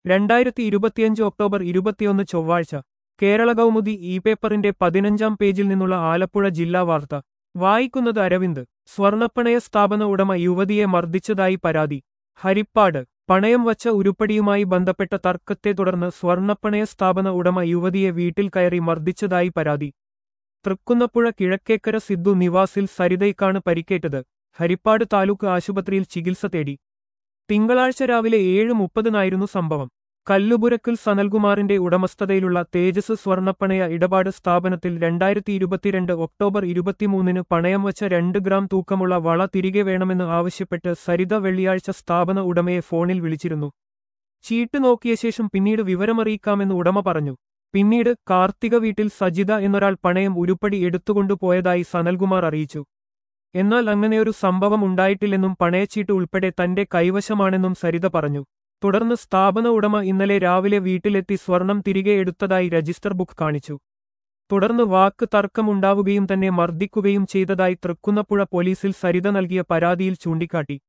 രണ്ടായിരത്തി ഇരുപത്തിയഞ്ച് ഒക്ടോബർ ഇരുപത്തിയൊന്ന് ചൊവ്വാഴ്ച കേരള കൗമുദി ഇ പേപ്പറിന്റെ പതിനഞ്ചാം പേജിൽ നിന്നുള്ള ആലപ്പുഴ ജില്ലാ വാർത്ത വായിക്കുന്നത് അരവിന്ദ് സ്വർണ്ണപ്പണയ സ്ഥാപന ഉടമ യുവതിയെ മർദ്ദിച്ചതായി പരാതി ഹരിപ്പാട് പണയം വച്ച ഉരുപ്പടിയുമായി ബന്ധപ്പെട്ട തർക്കത്തെ തുടർന്ന് സ്വർണ്ണപ്പണയ സ്ഥാപന ഉടമ യുവതിയെ വീട്ടിൽ കയറി മർദ്ദിച്ചതായി പരാതി തൃക്കുന്നപ്പുഴ കിഴക്കേക്കര സിദ്ധു നിവാസിൽ സരിതയ്ക്കാണ് പരിക്കേറ്റത് ഹരിപ്പാട് താലൂക്ക് ആശുപത്രിയിൽ ചികിത്സ തേടി തിങ്കളാഴ്ച രാവിലെ ഏഴ് മുപ്പതിനായിരുന്നു സംഭവം കല്ലുപുരക്കൽ സനൽകുമാറിന്റെ ഉടമസ്ഥതയിലുള്ള തേജസ് സ്വർണ്ണപ്പണയ ഇടപാട് സ്ഥാപനത്തിൽ രണ്ടായിരത്തി ഇരുപത്തിരണ്ട് ഒക്ടോബർ ഇരുപത്തിമൂന്നിന് പണയം വച്ച രണ്ട് ഗ്രാം തൂക്കമുള്ള വള തിരികെ വേണമെന്ന് ആവശ്യപ്പെട്ട് സരിത വെള്ളിയാഴ്ച സ്ഥാപന ഉടമയെ ഫോണിൽ വിളിച്ചിരുന്നു ചീട്ട് നോക്കിയ ശേഷം പിന്നീട് വിവരമറിയിക്കാമെന്ന് ഉടമ പറഞ്ഞു പിന്നീട് കാർത്തിക വീട്ടിൽ സജിത എന്നൊരാൾ പണയം ഉരുപ്പടി എടുത്തുകൊണ്ടുപോയതായി സനൽകുമാർ അറിയിച്ചു എന്നാൽ അങ്ങനെയൊരു സംഭവം ഉണ്ടായിട്ടില്ലെന്നും പണയച്ചീട്ട് ഉൾപ്പെടെ തന്റെ കൈവശമാണെന്നും സരിത പറഞ്ഞു തുടർന്ന് സ്ഥാപന ഉടമ ഇന്നലെ രാവിലെ വീട്ടിലെത്തി സ്വർണം തിരികെ എടുത്തതായി രജിസ്റ്റർ ബുക്ക് കാണിച്ചു തുടർന്ന് വാക്ക് തർക്കമുണ്ടാവുകയും തന്നെ മർദ്ദിക്കുകയും ചെയ്തതായി തൃക്കുന്നപ്പുഴ പോലീസിൽ സരിത നൽകിയ പരാതിയിൽ ചൂണ്ടിക്കാട്ടി